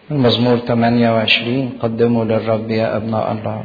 المزمور 28 قدموا للرب يا أبناء الله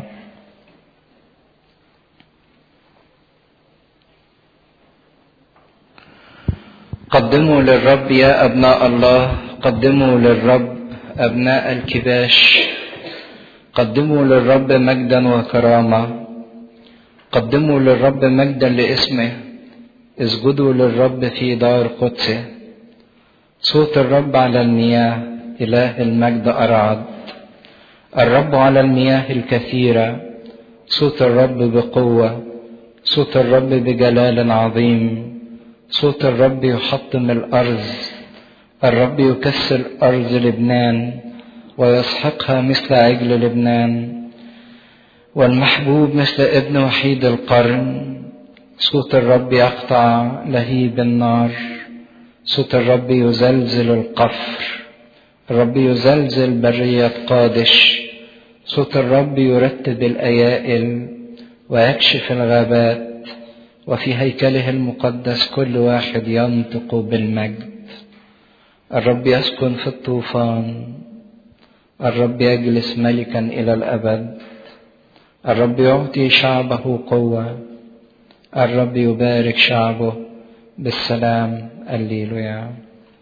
قدموا للرب يا أبناء الله قدموا للرب أبناء الكباش قدموا للرب مجدا وكرامة قدموا للرب مجدا لاسمه اسجدوا للرب في دار قدسه صوت الرب على المياه إله المجد أرعد الرب على المياه الكثيرة صوت الرب بقوة صوت الرب بجلال عظيم صوت الرب يحطم الأرض الرب يكسر أرض لبنان ويسحقها مثل عجل لبنان والمحبوب مثل ابن وحيد القرن صوت الرب يقطع لهيب النار صوت الرب يزلزل القفر الرب يزلزل برية قادش صوت الرب يرتب الأيائل ويكشف الغابات وفي هيكله المقدس كل واحد ينطق بالمجد الرب يسكن في الطوفان الرب يجلس ملكا إلى الأبد الرب يعطي شعبه قوة الرب يبارك شعبه بالسلام الليلويا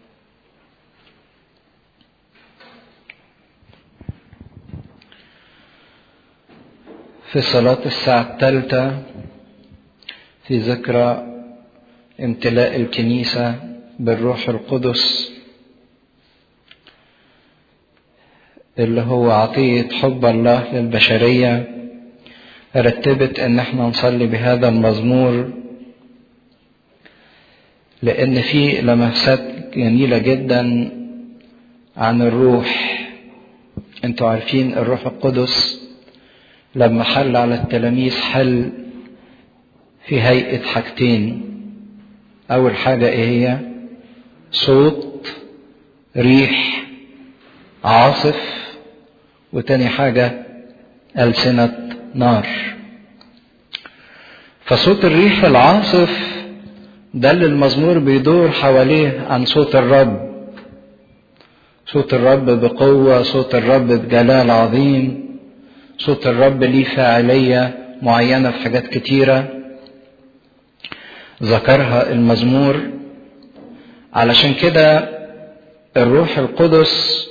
في صلاة الساعة الثالثة في ذكرى امتلاء الكنيسة بالروح القدس اللي هو عطية حب الله للبشرية رتبت ان احنا نصلي بهذا المزمور لان في لمسات جميلة جدا عن الروح انتوا عارفين الروح القدس لما حل على التلاميذ حل في هيئة حاجتين أول حاجة إيه هي؟ صوت ريح عاصف وتاني حاجة ألسنة نار فصوت الريح العاصف ده اللي المزمور بيدور حواليه عن صوت الرب صوت الرب بقوة صوت الرب بجلال عظيم صوت الرب ليه فاعلية معينة في حاجات كتيرة ذكرها المزمور علشان كده الروح القدس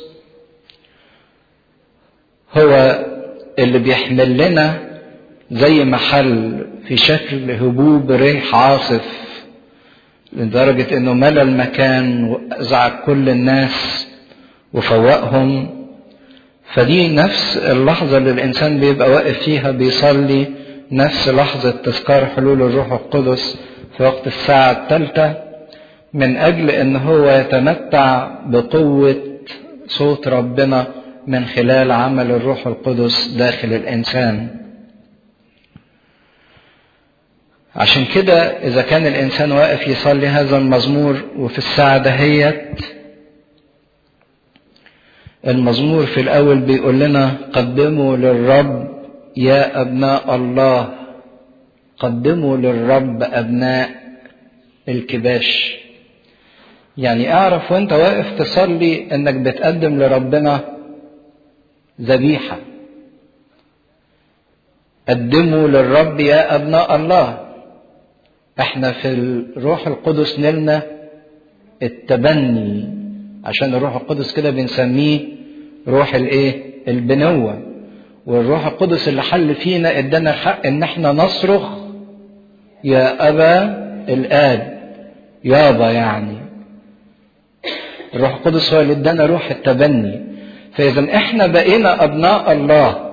هو اللي بيحمل لنا زي محل في شكل هبوب ريح عاصف لدرجة انه ملى المكان وازعج كل الناس وفوقهم فدي نفس اللحظة اللي الانسان بيبقى واقف فيها بيصلي نفس لحظة تذكار حلول الروح القدس في وقت الساعة الثالثة من أجل أن هو يتمتع بقوة صوت ربنا من خلال عمل الروح القدس داخل الإنسان. عشان كده إذا كان الإنسان واقف يصلي هذا المزمور وفي الساعة دهيت المزمور في الأول بيقول لنا قدموا للرب يا أبناء الله قدموا للرب أبناء الكباش يعني اعرف وانت واقف تصلي انك بتقدم لربنا ذبيحة قدموا للرب يا أبناء الله احنا في الروح القدس نلنا التبني عشان الروح القدس كده بنسميه روح الايه البنوة والروح القدس اللي حل فينا ادانا الحق ان احنا نصرخ يا ابا الاب يابا يعني الروح القدس هو اللي ادانا روح التبني فاذا احنا بقينا ابناء الله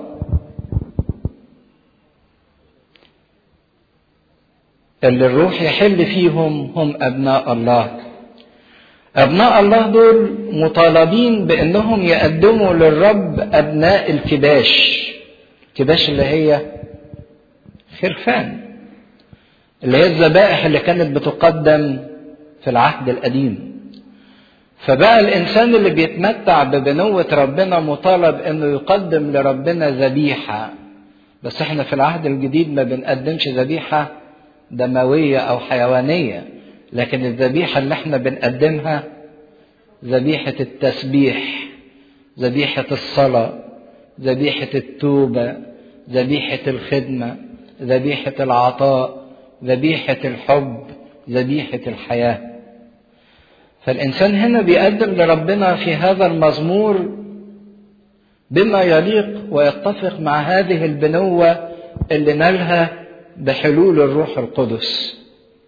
اللي الروح يحل فيهم هم ابناء الله ابناء الله دول مطالبين بانهم يقدموا للرب ابناء الكباش الكباش اللي هي خرفان اللي هي الذبائح اللي كانت بتقدم في العهد القديم فبقى الانسان اللي بيتمتع ببنوة ربنا مطالب انه يقدم لربنا ذبيحة بس احنا في العهد الجديد ما بنقدمش ذبيحة دموية او حيوانية لكن الذبيحة اللي احنا بنقدمها ذبيحة التسبيح ذبيحة الصلاة ذبيحة التوبة ذبيحة الخدمة ذبيحة العطاء ذبيحة الحب ذبيحة الحياة فالإنسان هنا بيقدم لربنا في هذا المزمور بما يليق ويتفق مع هذه البنوة اللي نالها بحلول الروح القدس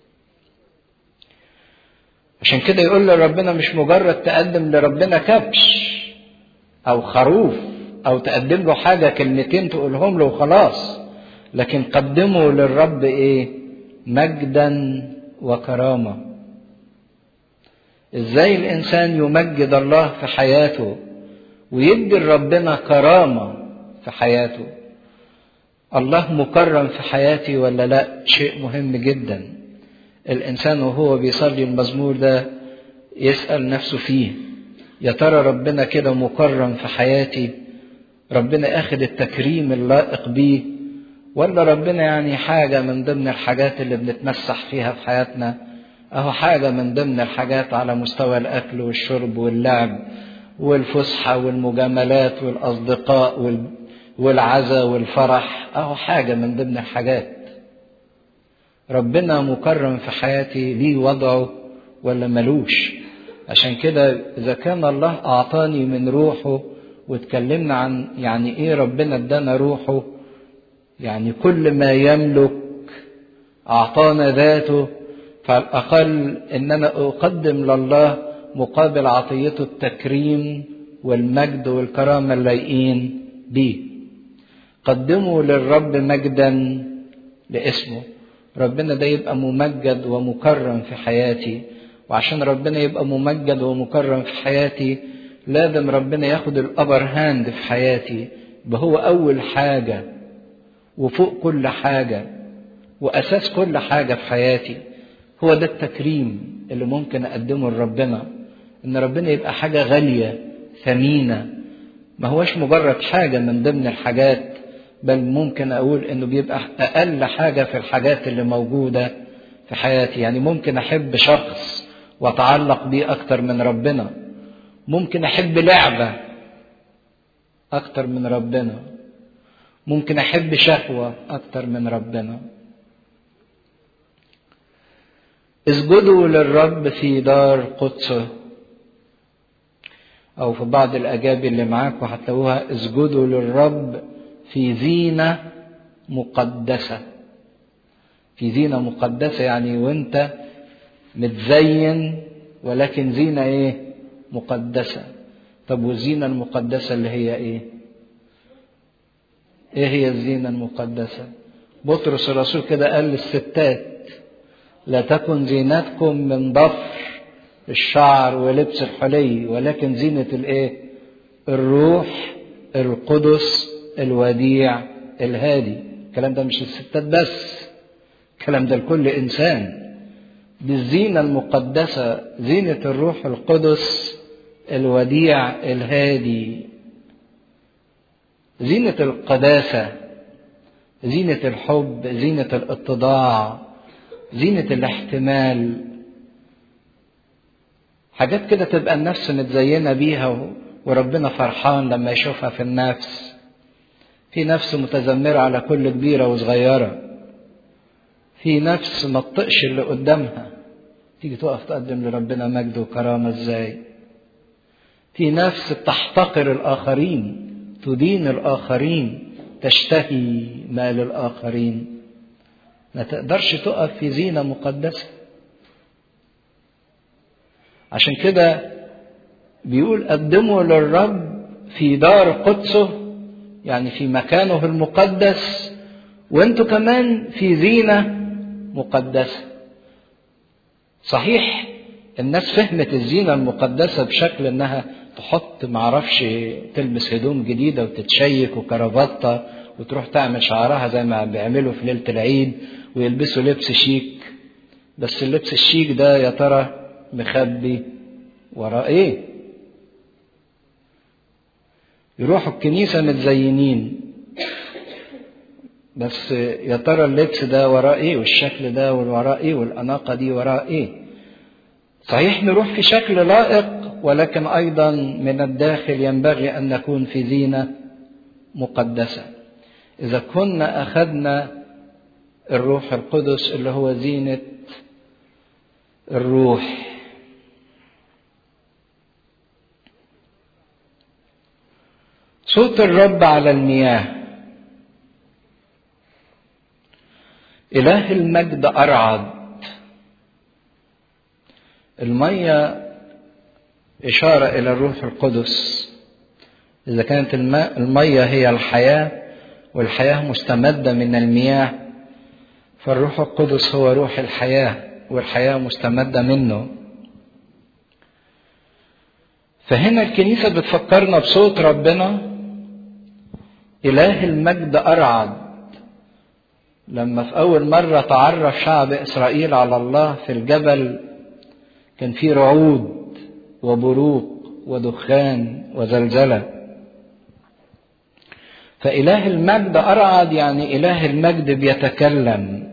عشان كده يقول لربنا مش مجرد تقدم لربنا كبش او خروف او تقدم له حاجه كلمتين تقولهم له وخلاص لكن قدموا للرب ايه مجدا وكرامه ازاي الانسان يمجد الله في حياته ويدي لربنا كرامه في حياته الله مكرم في حياتي ولا لا شيء مهم جدا الانسان وهو بيصلي المزمور ده يسال نفسه فيه يا ترى ربنا كده مكرم في حياتي ربنا اخد التكريم اللائق بيه ولا ربنا يعني حاجة من ضمن الحاجات اللي بنتمسح فيها في حياتنا اهو حاجة من ضمن الحاجات على مستوى الاكل والشرب واللعب والفسحة والمجاملات والاصدقاء والعزاء والفرح اهو حاجة من ضمن الحاجات ربنا مكرم في حياتي ليه وضعه ولا ملوش عشان كده اذا كان الله اعطاني من روحه واتكلمنا عن يعني ايه ربنا ادانا روحه يعني كل ما يملك اعطانا ذاته فالاقل ان انا اقدم لله مقابل عطيته التكريم والمجد والكرامه اللايقين بيه قدموا للرب مجدا لاسمه ربنا ده يبقى ممجد ومكرم في حياتي وعشان ربنا يبقى ممجد ومكرم في حياتي لازم ربنا ياخد الابر هاند في حياتي هو اول حاجه وفوق كل حاجه واساس كل حاجه في حياتي هو ده التكريم اللي ممكن اقدمه لربنا ان ربنا يبقى حاجه غاليه ثمينه ما هوش مجرد حاجه من ضمن الحاجات بل ممكن اقول انه بيبقى اقل حاجه في الحاجات اللي موجوده في حياتي يعني ممكن احب شخص واتعلق بيه اكتر من ربنا ممكن احب لعبه اكتر من ربنا ممكن احب شهوه اكتر من ربنا اسجدوا للرب في دار قدسه او في بعض الاجابي اللي معاكم هتلاقوها اسجدوا للرب في زينه مقدسه في زينه مقدسه يعني وانت متزين ولكن زينه ايه مقدسه طب والزينه المقدسه اللي هي ايه ايه هي الزينه المقدسه بطرس الرسول كده قال للستات لا تكن زينتكم من ضفر الشعر ولبس الحلي ولكن زينة الايه الروح القدس الوديع الهادي الكلام ده مش للستات بس الكلام ده لكل انسان دي الزينة المقدسة زينة الروح القدس الوديع الهادي زينة القداسة زينة الحب زينة الاتضاع زينة الاحتمال حاجات كده تبقى النفس متزينة بيها وربنا فرحان لما يشوفها في النفس في نفس متذمرة على كل كبيرة وصغيرة في نفس ما تطقش اللي قدامها تيجي تقف تقدم لربنا مجد وكرامة ازاي في نفس بتحتقر الآخرين تدين الآخرين تشتهي ما للآخرين ما تقدرش تقف في زينة مقدسة عشان كده بيقول قدموا للرب في دار قدسه يعني في مكانه المقدس وانتوا كمان في زينة مقدسة صحيح الناس فهمت الزينة المقدسة بشكل انها تحط معرفش تلبس هدوم جديدة وتتشيك وكرافتة وتروح تعمل شعرها زي ما بيعملوا في ليلة العيد ويلبسوا لبس شيك بس اللبس الشيك ده يا ترى مخبي وراه ايه يروحوا الكنيسة متزينين بس يا ترى اللبس ده وراه ايه والشكل ده وراه ايه والأناقة دي وراه ايه صحيح نروح في شكل لائق ولكن ايضا من الداخل ينبغي ان نكون في زينه مقدسه اذا كنا اخذنا الروح القدس اللي هو زينه الروح صوت الرب على المياه اله المجد ارعد الميه اشاره الى الروح القدس اذا كانت الماء الميه هي الحياه والحياه مستمده من المياه فالروح القدس هو روح الحياه والحياه مستمده منه فهنا الكنيسه بتفكرنا بصوت ربنا اله المجد ارعد لما في اول مره تعرف شعب اسرائيل على الله في الجبل كان في رعود وبروق ودخان وزلزله فاله المجد ارعد يعني اله المجد بيتكلم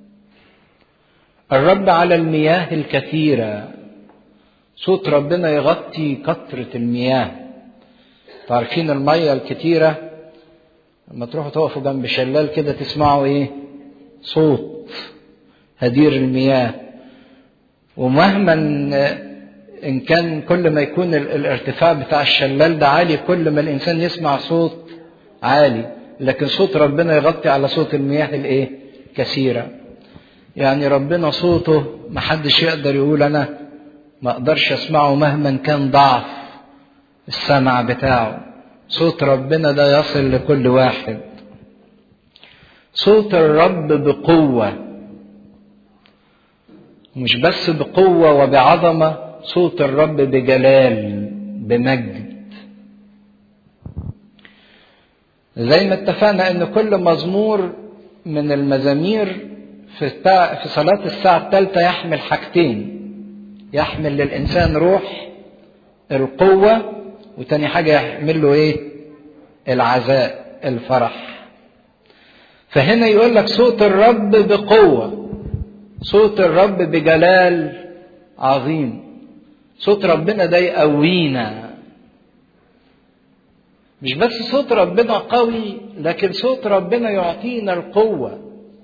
الرب على المياه الكثيره صوت ربنا يغطي قطره المياه تعرفين الميه الكتيره لما تروحوا تقفوا جنب شلال كده تسمعوا ايه صوت هدير المياه ومهما ان كان كل ما يكون الارتفاع بتاع الشلال ده عالي كل ما الانسان يسمع صوت عالي لكن صوت ربنا يغطي على صوت المياه الايه كثيره يعني ربنا صوته محدش يقدر يقول انا ما اقدرش اسمعه مهما كان ضعف السمع بتاعه صوت ربنا ده يصل لكل واحد صوت الرب بقوة مش بس بقوة وبعظمة صوت الرب بجلال بمجد زي ما اتفقنا ان كل مزمور من المزامير في في صلاة الساعة الثالثة يحمل حاجتين يحمل للإنسان روح القوة وتاني حاجة يحمل له ايه العزاء الفرح فهنا يقول لك صوت الرب بقوة صوت الرب بجلال عظيم صوت ربنا ده يقوينا مش بس صوت ربنا قوي لكن صوت ربنا يعطينا القوة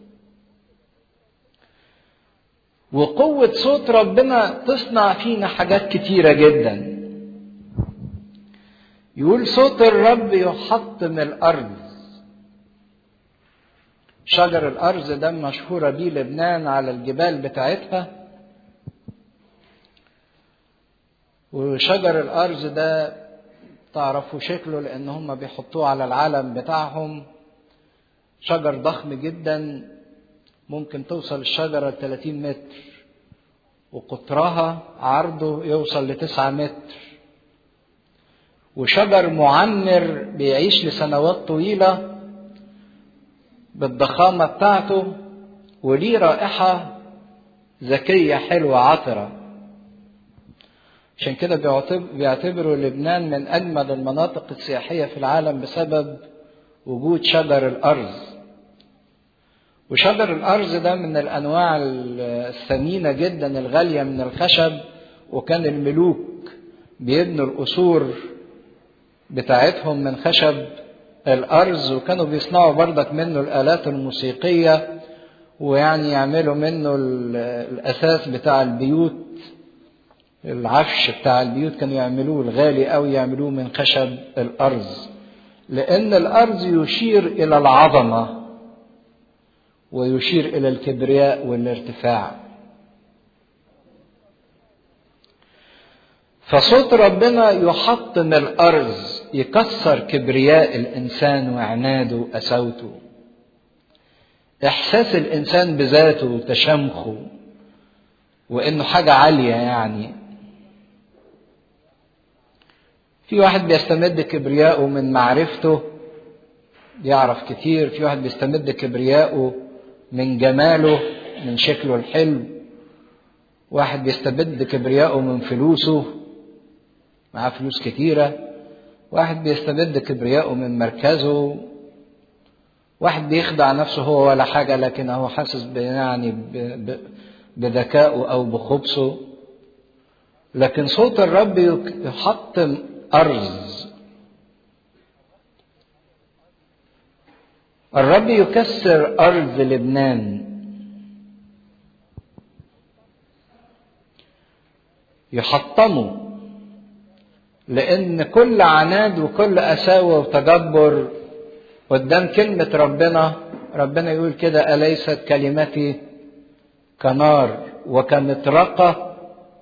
وقوة صوت ربنا تصنع فينا حاجات كتيرة جدا يقول صوت الرب يحطم الارض شجر الارز ده مشهوره بيه لبنان على الجبال بتاعتها وشجر الارز ده تعرفوا شكله لان هم بيحطوه على العلم بتاعهم شجر ضخم جدا ممكن توصل الشجره ل 30 متر وقطرها عرضه يوصل لتسعة متر وشجر معمر بيعيش لسنوات طويلة بالضخامة بتاعته وليه رائحة ذكية حلوة عطرة عشان كده بيعتبروا لبنان من أجمل المناطق السياحية في العالم بسبب وجود شجر الأرز وشجر الأرز ده من الأنواع الثمينة جدا الغالية من الخشب وكان الملوك بيبنوا القصور بتاعتهم من خشب الأرز وكانوا بيصنعوا بردك منه الآلات الموسيقية ويعني يعملوا منه الأساس بتاع البيوت العفش بتاع البيوت كانوا يعملوه الغالي أو يعملوه من خشب الأرز لأن الأرز يشير إلى العظمة ويشير إلى الكبرياء والارتفاع فصوت ربنا يحطم الارض يكسر كبرياء الانسان وعناده وقساوته احساس الانسان بذاته وتشمخه وانه حاجه عاليه يعني في واحد بيستمد كبرياءه من معرفته يعرف كتير في واحد بيستمد كبرياءه من جماله من شكله الحلو واحد بيستبد كبرياءه من فلوسه معاه فلوس كتيرة واحد بيستبد كبرياءه من مركزه واحد بيخدع نفسه هو ولا حاجة لكن هو حاسس يعني بذكائه أو بخبثه لكن صوت الرب يحطم أرز الرب يكسر أرض لبنان يحطمه لأن كل عناد وكل قساوة وتجبر قدام كلمة ربنا ربنا يقول كده أليست كلمتي كنار وكمطرقة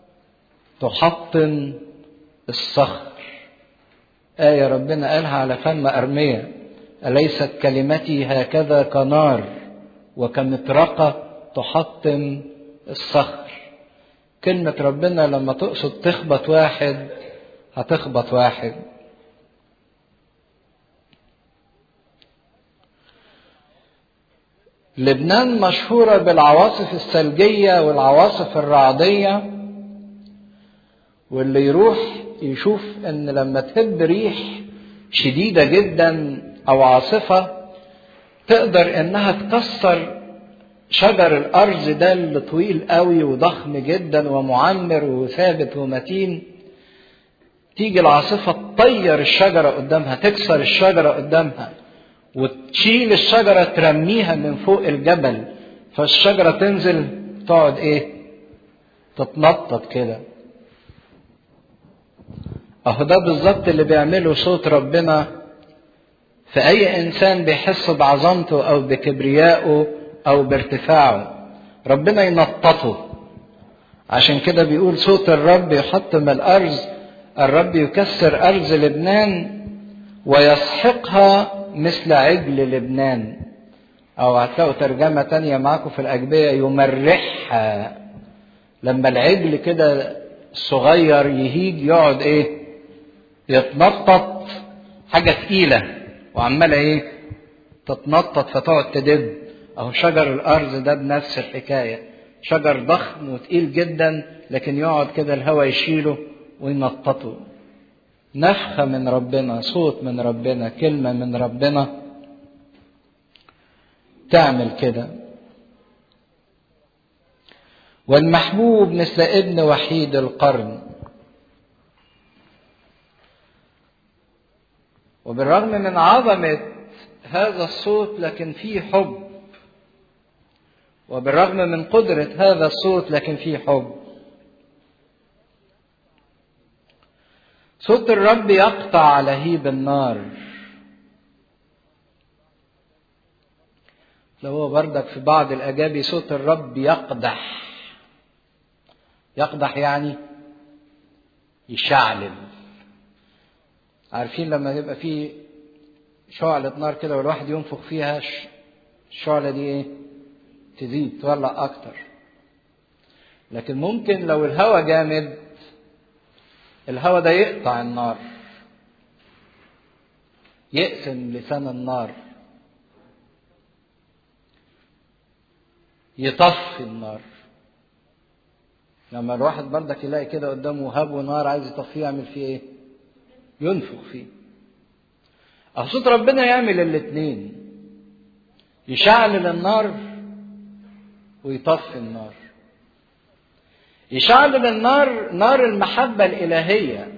تحطم الصخر آية ربنا قالها على فم أرمية أليست كلمتي هكذا كنار وكمطرقة تحطم الصخر كلمة ربنا لما تقصد تخبط واحد هتخبط واحد لبنان مشهورة بالعواصف الثلجية والعواصف الرعدية واللي يروح يشوف ان لما تهب ريح شديدة جدا او عاصفة تقدر انها تكسر شجر الارز ده اللي طويل قوي وضخم جدا ومعمر وثابت ومتين تيجي العاصفة تطير الشجرة قدامها تكسر الشجرة قدامها وتشيل الشجرة ترميها من فوق الجبل فالشجرة تنزل تقعد ايه تتنطط كده اهو ده بالظبط اللي بيعمله صوت ربنا في اي انسان بيحس بعظمته او بكبريائه او بارتفاعه ربنا ينططه عشان كده بيقول صوت الرب يحطم الارض الرب يكسر ارض لبنان ويسحقها مثل عجل لبنان او هتلاقوا ترجمة تانية معاكم في الاجبية يمرحها لما العجل كده الصغير يهيج يقعد ايه يتنطط حاجة تقيلة وعمالة ايه تتنطط فتقعد تدب اهو شجر الارز ده بنفس الحكاية شجر ضخم وتقيل جدا لكن يقعد كده الهواء يشيله وينططه نفخة من ربنا صوت من ربنا كلمة من ربنا تعمل كده والمحبوب مثل ابن وحيد القرن وبالرغم من عظمة هذا الصوت لكن فيه حب وبالرغم من قدرة هذا الصوت لكن فيه حب صوت الرب يقطع لهيب النار لو هو بردك في بعض الأجابي صوت الرب يقدح يقدح يعني يشعلل عارفين لما يبقى في شعلة نار كده والواحد ينفخ فيها الشعلة دي ايه تزيد تولع أكتر لكن ممكن لو الهواء جامد الهواء ده يقطع النار يقسم لسان النار يطفي النار لما الواحد بردك يلاقي كده قدامه هب ونار عايز يطفيه يعمل فيه ايه ينفخ فيه اهو صوت ربنا يعمل الاتنين يشعلل النار ويطفي النار يشعلل النار نار المحبة الإلهية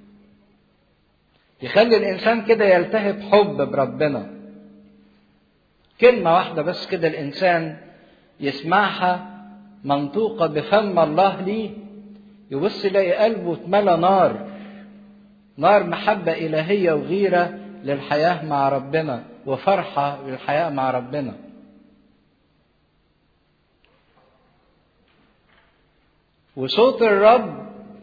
يخلي الإنسان كده يلتهب حب بربنا كلمة واحدة بس كده الإنسان يسمعها منطوقة بفم الله ليه يبص يلاقي قلبه اتملى نار نار محبة إلهية وغيرة للحياة مع ربنا وفرحة للحياة مع ربنا وصوت الرب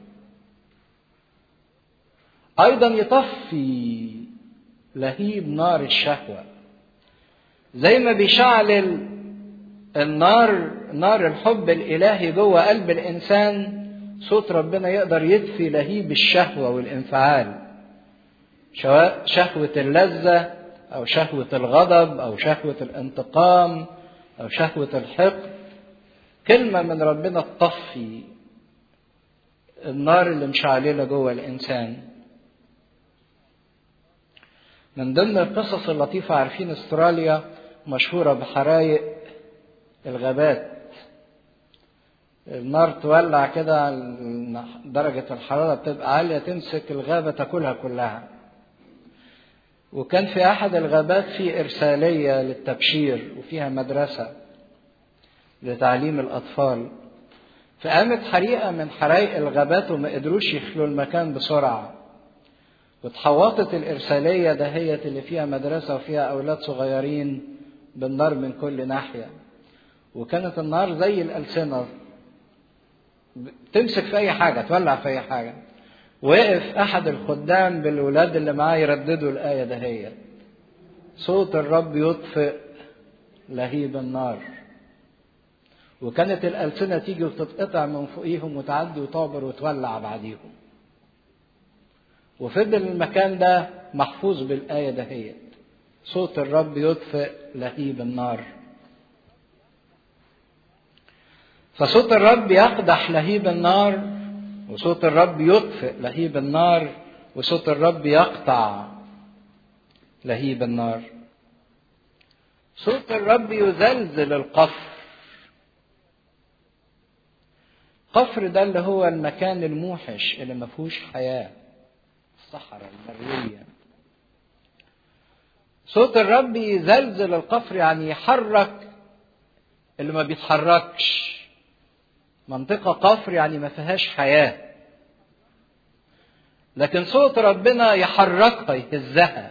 ايضا يطفي لهيب نار الشهوه زي ما بيشعلل النار نار الحب الالهي جوه قلب الانسان صوت ربنا يقدر يطفي لهيب الشهوه والانفعال سواء شهوه اللذه او شهوه الغضب او شهوه الانتقام او شهوه الحقد كلمه من ربنا تطفي النار اللي مشعلله جوه الانسان من ضمن القصص اللطيفة عارفين استراليا مشهورة بحرايق الغابات النار تولع كده درجة الحرارة بتبقى عالية تمسك الغابة تاكلها كلها وكان في أحد الغابات في إرسالية للتبشير وفيها مدرسة لتعليم الأطفال فقامت حريقة من حرائق الغابات وما قدروش يخلوا المكان بسرعة واتحوطت الإرسالية دهيت اللي فيها مدرسة وفيها أولاد صغيرين بالنار من كل ناحية وكانت النار زي الألسنة تمسك في أي حاجة تولع في أي حاجة وقف أحد الخدام بالولاد اللي معاه يرددوا الآية دهيت صوت الرب يطفئ لهيب النار وكانت الألسنة تيجي وتتقطع من فوقيهم وتعدي وتعبر وتولع بعديهم وفضل المكان ده محفوظ بالآية دهيت صوت الرب يطفئ لهيب النار فصوت الرب يقدح لهيب النار وصوت الرب يطفئ لهيب النار وصوت الرب يقطع لهيب النار صوت الرب يزلزل القفر القفر ده اللي هو المكان الموحش اللي ما فيهوش حياه الصحراء المرية صوت الرب يزلزل القفر يعني يحرك اللي ما بيتحركش منطقة قفر يعني ما فيهاش حياة لكن صوت ربنا يحركها يهزها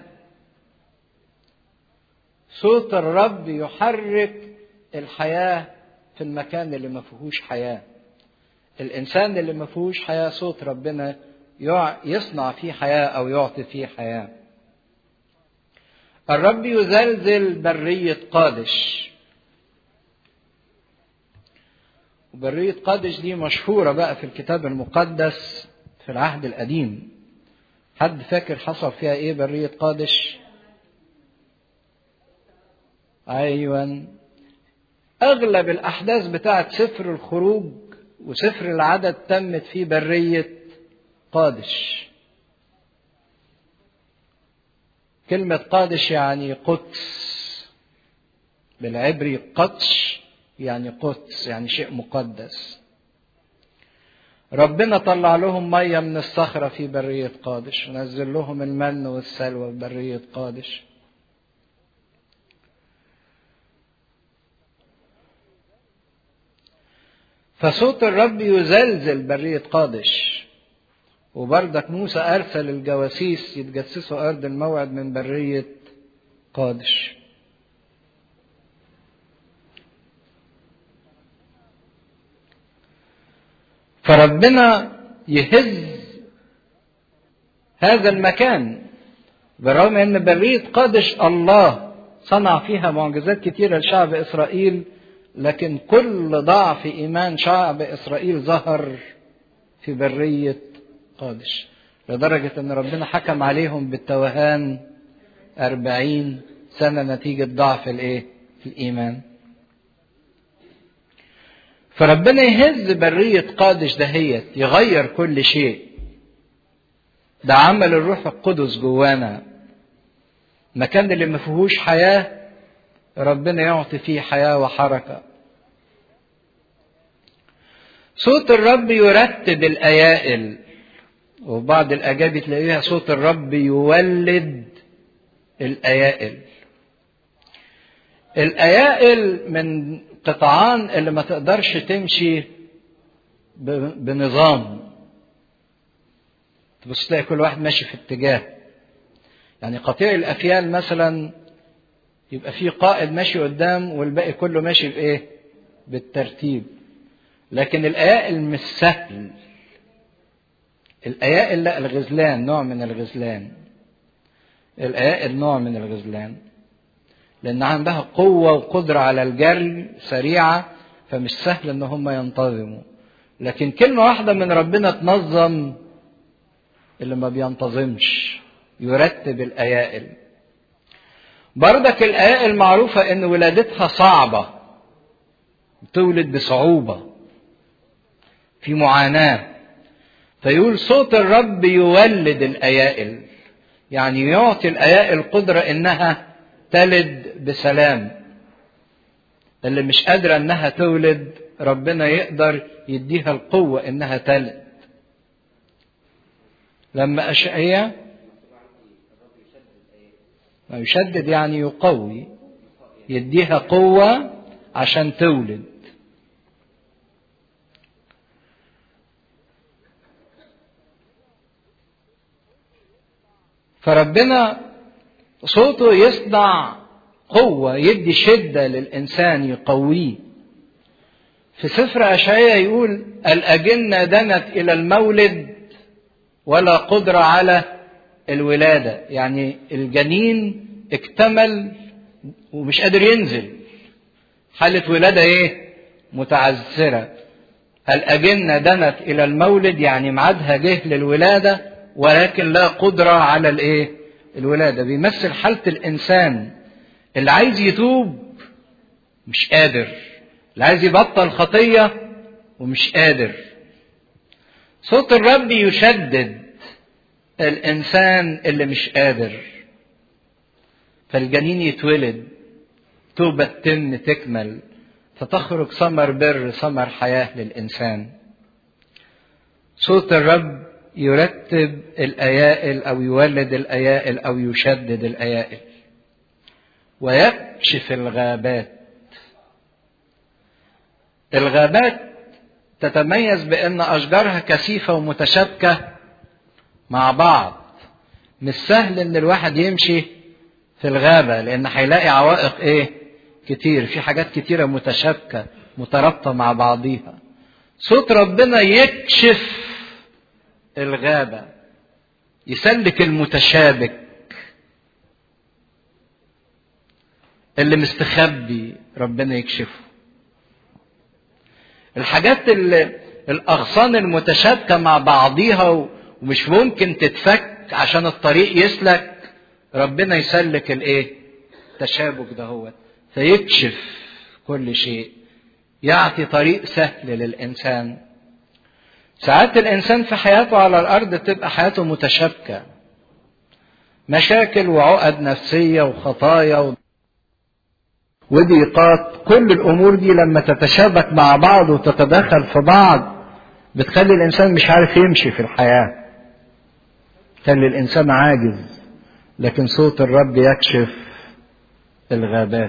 صوت الرب يحرك الحياة في المكان اللي ما فيهوش حياة الإنسان اللي ما فيهوش حياة صوت ربنا يصنع فيه حياة أو يعطي فيه حياة الرب يزلزل برية قادش وبرية قادش دي مشهورة بقى في الكتاب المقدس في العهد القديم حد فاكر حصل فيها ايه برية قادش ايوه اغلب الاحداث بتاعت سفر الخروج وسفر العدد تمت في برية قادش كلمة قادش يعني قدس بالعبري قدش يعني قدس يعني شيء مقدس ربنا طلع لهم مية من الصخرة في برية قادش ونزل لهم المن والسلوى في برية قادش فصوت الرب يزلزل برية قادش وبردك موسى أرسل الجواسيس يتجسسوا أرض الموعد من برية قادش فربنا يهز هذا المكان بالرغم ان برية قادش الله صنع فيها معجزات كتيرة لشعب إسرائيل لكن كل ضعف إيمان شعب إسرائيل ظهر في برية قادش لدرجة أن ربنا حكم عليهم بالتوهان أربعين سنة نتيجة ضعف الإيه؟ الإيمان فربنا يهز برية قادش دهيت يغير كل شيء ده عمل الروح القدس جوانا المكان اللي ما فيهوش حياة ربنا يعطي فيه حياة وحركة صوت الرب يرتب الأيائل وفي بعض الأجابي تلاقيها صوت الرب يولد الأيائل الأيائل من قطعان اللي ما تقدرش تمشي بنظام تبص تلاقي كل واحد ماشي في اتجاه يعني قطيع الأفيال مثلا يبقى في قائد ماشي قدام والباقي كله ماشي بإيه؟ بالترتيب لكن الأيائل مش سهل الأيائل لا الغزلان نوع من الغزلان الأيائل نوع من الغزلان لأن عندها قوة وقدرة على الجري سريعة فمش سهل إن هم ينتظموا لكن كلمة واحدة من ربنا تنظم اللي ما بينتظمش يرتب الأيائل بردك الأيائل معروفة إن ولادتها صعبة تولد بصعوبة في معاناة فيقول صوت الرب يولد الأيائل يعني يعطي الأيائل قدرة إنها تلد بسلام اللي مش قادرة إنها تولد ربنا يقدر يديها القوة إنها تلد لما أشعية ما يشدد يعني يقوي يديها قوة عشان تولد فربنا صوته يصنع قوة يدي شدة للإنسان يقويه في سفر أشعياء يقول الأجنة دنت إلى المولد ولا قدرة على الولادة يعني الجنين اكتمل ومش قادر ينزل حالة ولادة ايه متعذرة الأجنة دنت إلى المولد يعني ميعادها جه للولادة ولكن لا قدرة على الايه الولادة بيمثل حالة الإنسان اللي عايز يتوب مش قادر اللي عايز يبطل خطية ومش قادر صوت الرب يشدد الإنسان اللي مش قادر فالجنين يتولد توبة تتم تكمل فتخرج ثمر بر ثمر حياة للإنسان صوت الرب يرتب الأيائل أو يولد الأيائل أو يشدد الأيائل ويكشف الغابات الغابات تتميز بأن أشجارها كثيفة ومتشابكة مع بعض مش سهل ان الواحد يمشي في الغابة لان هيلاقي عوائق ايه كتير في حاجات كتيرة متشابكة مترابطة مع بعضيها صوت ربنا يكشف الغابة يسلك المتشابك اللي مستخبي ربنا يكشفه الحاجات اللي الاغصان المتشابكة مع بعضيها ومش ممكن تتفك عشان الطريق يسلك ربنا يسلك الايه التشابك ده هو فيكشف كل شيء يعطي طريق سهل للانسان ساعات الانسان في حياته على الارض تبقى حياته متشابكه مشاكل وعقد نفسيه وخطايا و... وضيقات كل الامور دي لما تتشابك مع بعض وتتداخل في بعض بتخلي الانسان مش عارف يمشي في الحياه تخلي الانسان عاجز لكن صوت الرب يكشف الغابات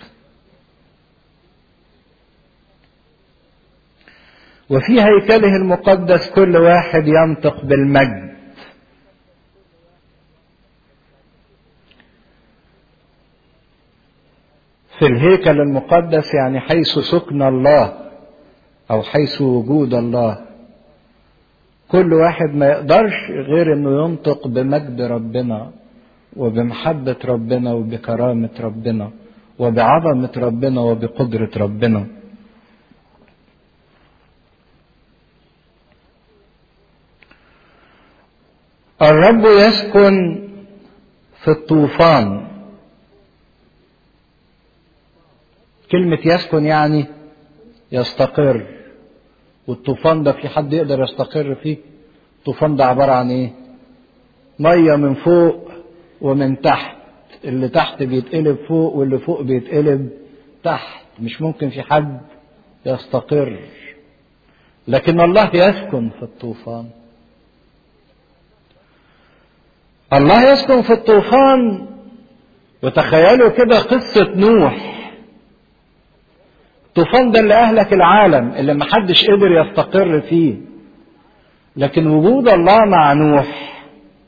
وفي هيكله المقدس كل واحد ينطق بالمجد في الهيكل المقدس يعني حيث سكن الله او حيث وجود الله كل واحد ما يقدرش غير انه ينطق بمجد ربنا وبمحبة ربنا وبكرامة ربنا وبعظمة ربنا وبقدرة ربنا الرب يسكن في الطوفان كلمة يسكن يعني يستقر والطوفان ده في حد يقدر يستقر فيه الطوفان ده عبارة عن ايه مية من فوق ومن تحت اللي تحت بيتقلب فوق واللي فوق بيتقلب تحت مش ممكن في حد يستقر لكن الله يسكن في الطوفان الله يسكن في الطوفان وتخيلوا كده قصة نوح الطوفان ده اللي أهلك العالم اللي محدش قدر يستقر فيه لكن وجود الله مع نوح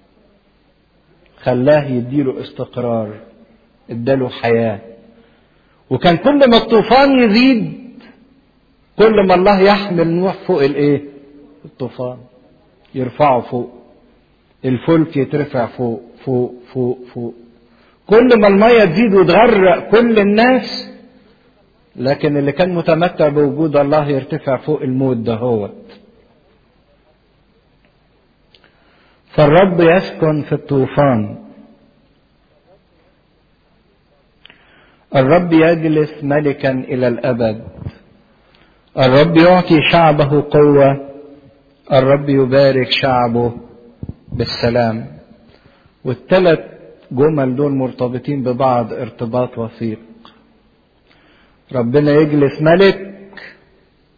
خلاه يديله استقرار اداله حياة وكان كل ما الطوفان يزيد كل ما الله يحمل نوح فوق الايه الطوفان يرفعه فوق الفلك يترفع فوق فوق فوق فوق كل ما المية تزيد وتغرق كل الناس لكن اللي كان متمتع بوجود الله يرتفع فوق الموت ده هو فالرب يسكن في الطوفان الرب يجلس ملكا الى الابد الرب يعطي شعبه قوه الرب يبارك شعبه بالسلام والثلاث جمل دول مرتبطين ببعض ارتباط وثيق ربنا يجلس ملك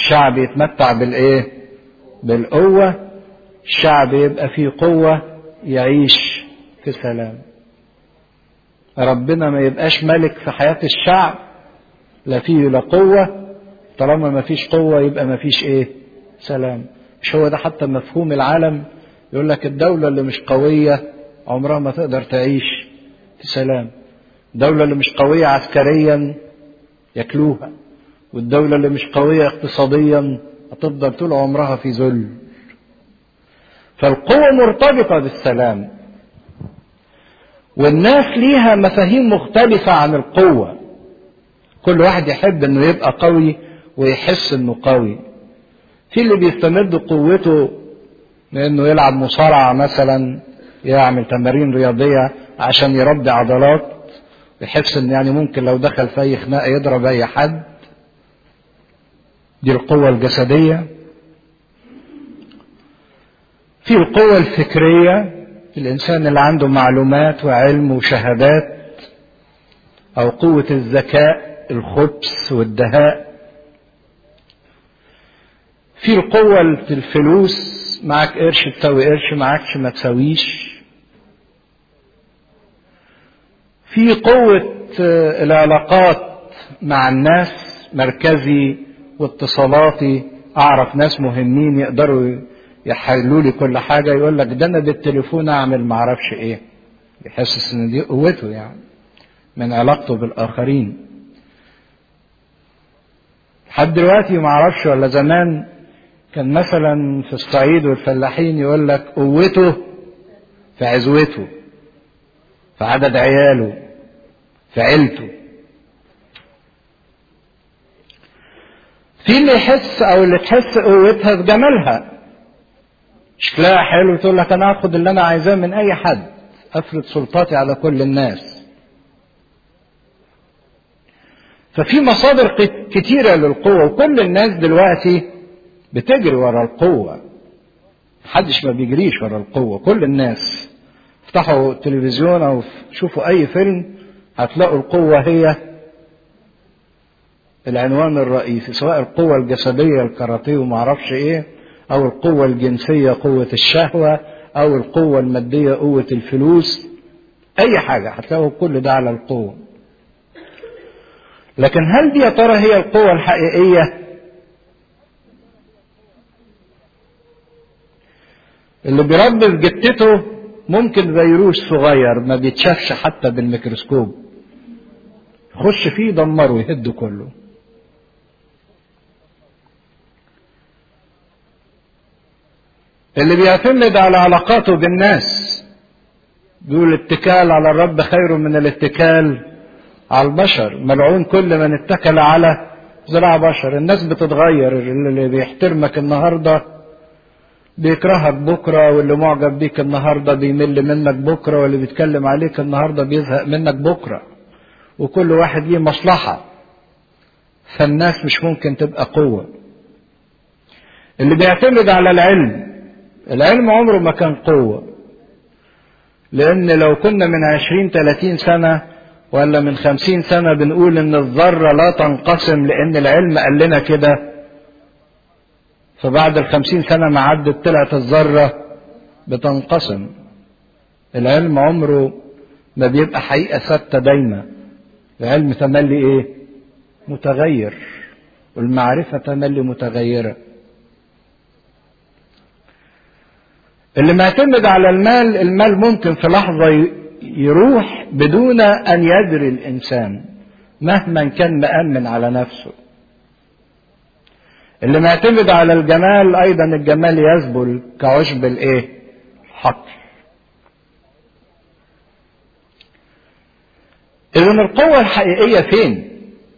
الشعب يتمتع بالايه بالقوة الشعب يبقى فيه قوة يعيش في سلام ربنا ما يبقاش ملك في حياة الشعب لا فيه لا قوة طالما ما فيش قوة يبقى ما فيش ايه سلام مش هو ده حتى مفهوم العالم يقول لك الدولة اللي مش قوية عمرها ما تقدر تعيش في سلام الدولة اللي مش قوية عسكريا ياكلوها والدولة اللي مش قوية اقتصاديا هتفضل طول عمرها في ذل فالقوة مرتبطة بالسلام والناس ليها مفاهيم مختلفة عن القوة كل واحد يحب انه يبقى قوي ويحس انه قوي في اللي بيستمد قوته لانه يلعب مصارعة مثلا يعمل تمارين رياضية عشان يربي عضلات يحس ان يعني ممكن لو دخل في اي خناقة يضرب اي حد دي القوة الجسدية في القوة الفكرية الإنسان اللي عنده معلومات وعلم وشهادات أو قوة الذكاء الخبث والدهاء في القوة في الفلوس معك قرش تسوي قرش معكش ما تسويش في قوة العلاقات مع الناس مركزي واتصالاتي أعرف ناس مهمين يقدروا يحلوا لي كل حاجة يقول لك ده أنا بالتليفون أعمل معرفش إيه يحسس إن دي قوته يعني من علاقته بالآخرين لحد دلوقتي معرفش ولا زمان كان مثلا في الصعيد والفلاحين يقول لك قوته في عزوته في عدد عياله في عيلته في اللي يحس او اللي تحس قوتها في جمالها شكلها حلو تقول لك انا اخد اللي انا عايزاه من اي حد افرض سلطاتي على كل الناس ففي مصادر كتيره للقوه وكل الناس دلوقتي بتجري ورا القوه محدش ما بيجريش ورا القوه كل الناس افتحوا التلفزيون او شوفوا اي فيلم هتلاقوا القوه هي العنوان الرئيسي سواء القوة الجسدية الكاراتيه ومعرفش ايه او القوة الجنسية قوة الشهوة او القوة المادية قوة الفلوس اي حاجة هتلاقوا كل ده على القوة لكن هل دي يا ترى هي القوة الحقيقية اللي بيربي في جتته ممكن فيروس صغير ما بيتشافش حتى بالميكروسكوب يخش فيه يدمره ويهده كله اللي بيعتمد على علاقاته بالناس بيقول الاتكال على الرب خير من الاتكال على البشر ملعون كل من اتكل على ذراع بشر الناس بتتغير اللي بيحترمك النهارده بيكرهك بكره واللي معجب بيك النهارده بيمل منك بكره واللي بيتكلم عليك النهارده بيزهق منك بكره وكل واحد ليه مصلحه فالناس مش ممكن تبقى قوه اللي بيعتمد على العلم العلم عمره ما كان قوة لأن لو كنا من عشرين تلاتين سنة ولا من خمسين سنة بنقول إن الذرة لا تنقسم لأن العلم قال لنا كده فبعد الخمسين سنة ما عدت طلعت الذرة بتنقسم العلم عمره ما بيبقى حقيقة ثابتة دايما العلم تملي ايه متغير والمعرفة تملي متغيرة اللي معتمد على المال المال ممكن في لحظة يروح بدون أن يدري الإنسان مهما كان مأمن على نفسه اللي معتمد على الجمال أيضا الجمال يذبل كعشب الإيه؟ الحقل إذا القوة الحقيقية فين؟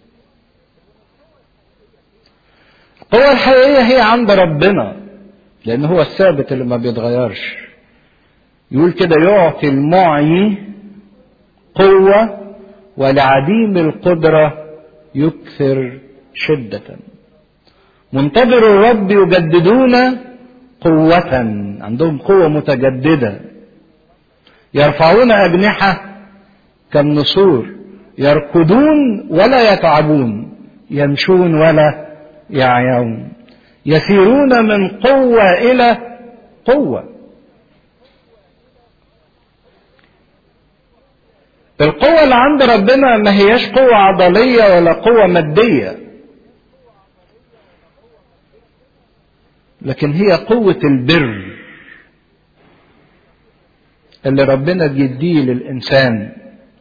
القوة الحقيقية هي عند ربنا لأن هو الثابت اللي ما بيتغيرش يقول كده يعطي المعي قوة ولعديم القدرة يكثر شدة منتظر الرب يجددون قوة عندهم قوة متجددة يرفعون أجنحة كالنسور يركضون ولا يتعبون يمشون ولا يعيون يسيرون من قوة إلى قوة القوة اللي عند ربنا ما هياش قوة عضلية ولا قوة مادية لكن هي قوة البر اللي ربنا بيديه للإنسان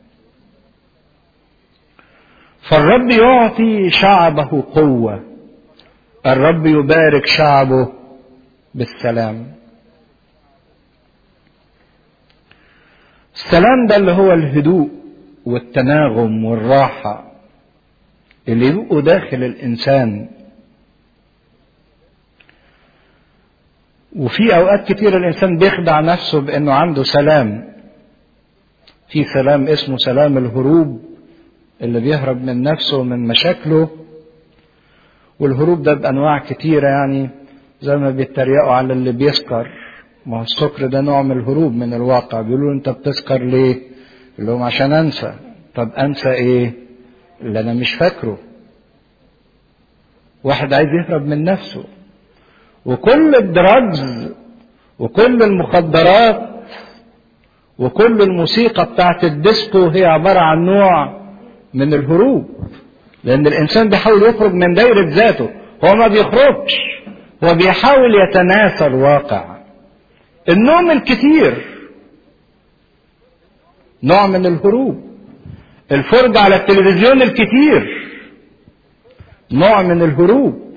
فالرب يعطي شعبه قوة الرب يبارك شعبه بالسلام السلام ده اللي هو الهدوء والتناغم والراحة اللي يبقوا داخل الإنسان وفي أوقات كتير الإنسان بيخدع نفسه بأنه عنده سلام في سلام اسمه سلام الهروب اللي بيهرب من نفسه ومن مشاكله والهروب ده بأنواع كتيرة يعني زي ما بيتريقوا على اللي بيسكر ما هو السكر ده نوع من الهروب من الواقع بيقولوا انت بتسكر ليه يقول لهم عشان انسى طب انسى ايه اللي انا مش فاكره واحد عايز يهرب من نفسه وكل الدراجز وكل المخدرات وكل الموسيقى بتاعت الديسكو هي عبارة عن نوع من الهروب لأن الإنسان بيحاول يخرج من دايرة ذاته هو ما بيخرجش هو بيحاول يتناسى الواقع النوم الكتير نوع من الهروب الفرجة على التلفزيون الكتير نوع من الهروب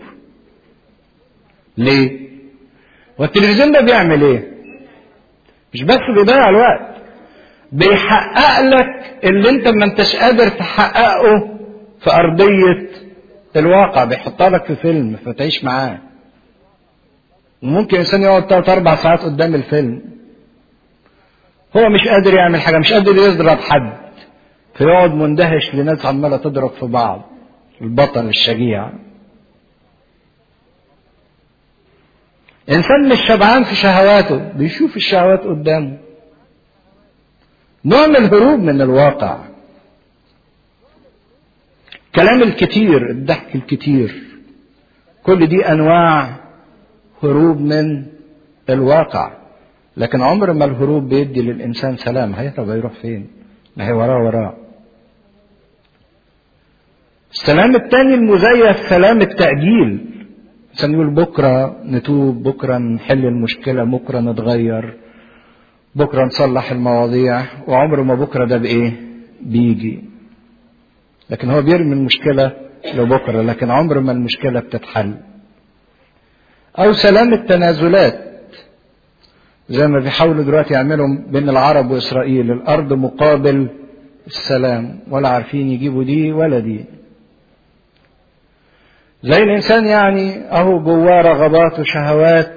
ليه والتلفزيون ده بيعمل ايه مش بس بيضيع الوقت بيحقق لك اللي انت ما انتش قادر تحققه في ارضية الواقع بيحطها لك في فيلم فتعيش معاه وممكن انسان يقعد ثلاث اربع ساعات قدام الفيلم هو مش قادر يعمل حاجه مش قادر يضرب حد فيقعد مندهش لناس عماله تضرب في بعض البطل الشجيع انسان مش شبعان في شهواته بيشوف الشهوات قدامه نوع من الهروب من الواقع كلام الكتير الضحك الكتير كل دي انواع هروب من الواقع لكن عمر ما الهروب بيدي للإنسان سلام هيهرب هيروح فين ما هي وراه وراه السلام التاني المزيف سلام التأجيل الإنسان يقول بكرة نتوب بكرة نحل المشكلة بكرة نتغير بكرة نصلح المواضيع وعمر ما بكرة ده بإيه بيجي لكن هو بيرمي المشكلة لبكرة لكن عمر ما المشكلة بتتحل أو سلام التنازلات زي ما بيحاولوا دلوقتي يعملوا بين العرب وإسرائيل الأرض مقابل السلام ولا عارفين يجيبوا دي ولا دي زي الإنسان يعني أهو جواه رغبات وشهوات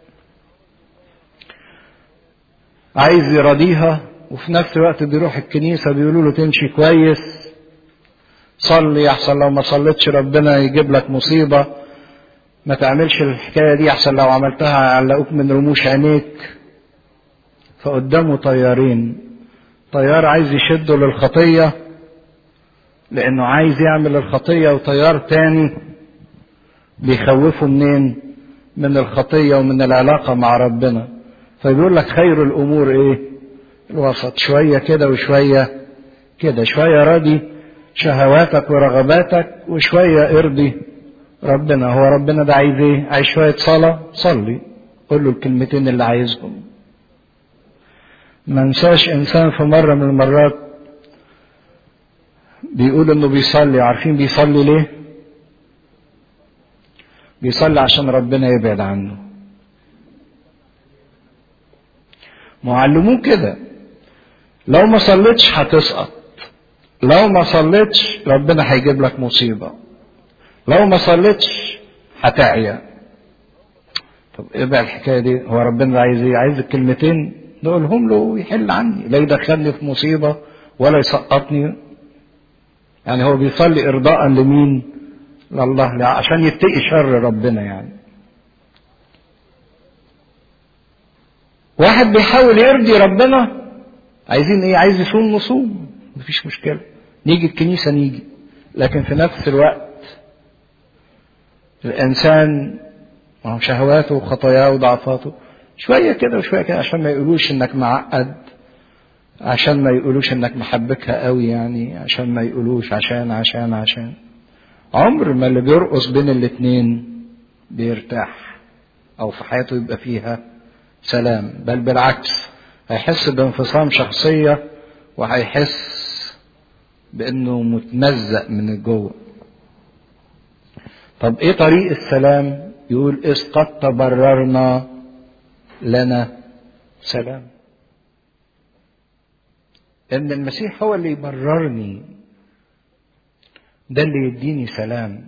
عايز يراضيها وفي نفس الوقت بيروح الكنيسة بيقولوا له تمشي كويس صلي أحسن لو ما صليتش ربنا يجيب لك مصيبة ما تعملش الحكاية دي أحسن لو عملتها علقوك من رموش عينيك فقدامه طيارين طيار عايز يشده للخطية لأنه عايز يعمل الخطية وطيار تاني بيخوفه منين من الخطية ومن العلاقة مع ربنا فبيقول لك خير الأمور إيه الوسط شوية كده وشوية كده شوية راضي شهواتك ورغباتك وشوية ارضي ربنا هو ربنا ده عايز ايه عايز شوية صلاة صلي قول له الكلمتين اللي عايزهم ما انساش انسان في مرة من المرات بيقول انه بيصلي عارفين بيصلي ليه بيصلي عشان ربنا يبعد عنه معلموه كده لو ما صليتش هتسقط لو ما صليتش ربنا هيجيب لك مصيبه لو ما صليتش هتعيا طب ايه بقى الحكايه دي هو ربنا عايز ايه عايز الكلمتين نقولهم له ويحل عني لا يدخلني في مصيبه ولا يسقطني يعني هو بيصلي ارضاء لمين لله عشان يتقي شر ربنا يعني واحد بيحاول يرضي ربنا عايزين ايه عايز يصوم نصوم مفيش مشكله نيجي الكنيسه نيجي لكن في نفس الوقت الإنسان ما هو شهواته وخطاياه وضعفاته شويه كده وشويه كده عشان ما يقولوش انك معقد عشان ما يقولوش انك محبكها قوي يعني عشان ما يقولوش عشان عشان عشان عمر ما اللي بيرقص بين الاتنين بيرتاح او في حياته يبقى فيها سلام بل بالعكس هيحس بانفصام شخصيه وهيحس بانه متمزق من جوه طب ايه طريق السلام يقول اذ قد تبررنا لنا سلام ان المسيح هو اللي يبررني ده اللي يديني سلام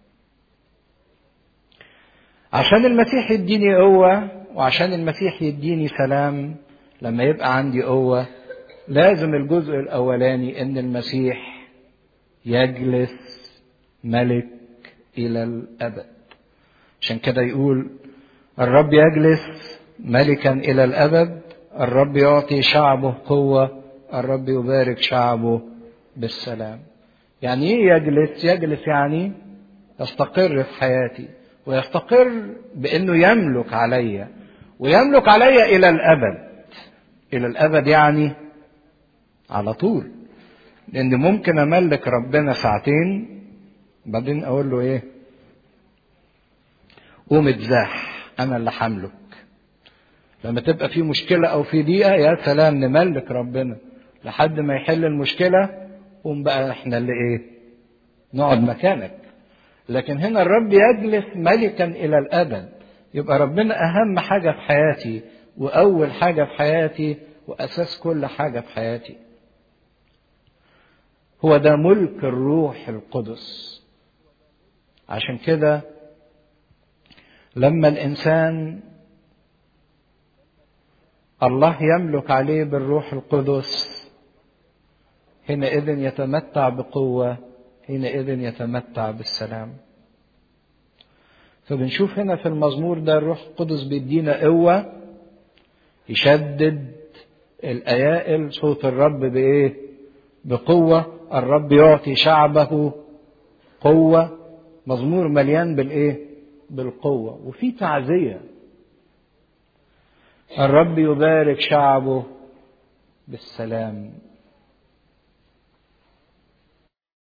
عشان المسيح يديني قوة وعشان المسيح يديني سلام لما يبقى عندي قوة لازم الجزء الأولاني إن المسيح يجلس ملك إلى الأبد عشان كده يقول الرب يجلس ملكا إلى الأبد الرب يعطي شعبه قوة الرب يبارك شعبه بالسلام يعني ايه يجلس يجلس يعني يستقر في حياتي ويستقر بانه يملك عليا ويملك عليا الى الابد الى الابد يعني على طول لان ممكن املك ربنا ساعتين بعدين اقول له ايه قوم اتزاح انا اللي حملك لما تبقى في مشكلة أو في ضيقة يا سلام نملك ربنا لحد ما يحل المشكلة قوم بقى احنا اللي ايه نقعد مكانك لكن هنا الرب يجلس ملكا إلى الأبد يبقى ربنا أهم حاجة في حياتي وأول حاجة في حياتي وأساس كل حاجة في حياتي هو ده ملك الروح القدس عشان كده لما الإنسان الله يملك عليه بالروح القدس حينئذ يتمتع بقوة حينئذ يتمتع بالسلام فبنشوف هنا في المزمور ده الروح القدس بيدينا قوة يشدد الأيائل صوت الرب بإيه؟ بقوة الرب يعطي شعبه قوة مزمور مليان بالإيه؟ بالقوة وفي تعزية الرب يبارك شعبه بالسلام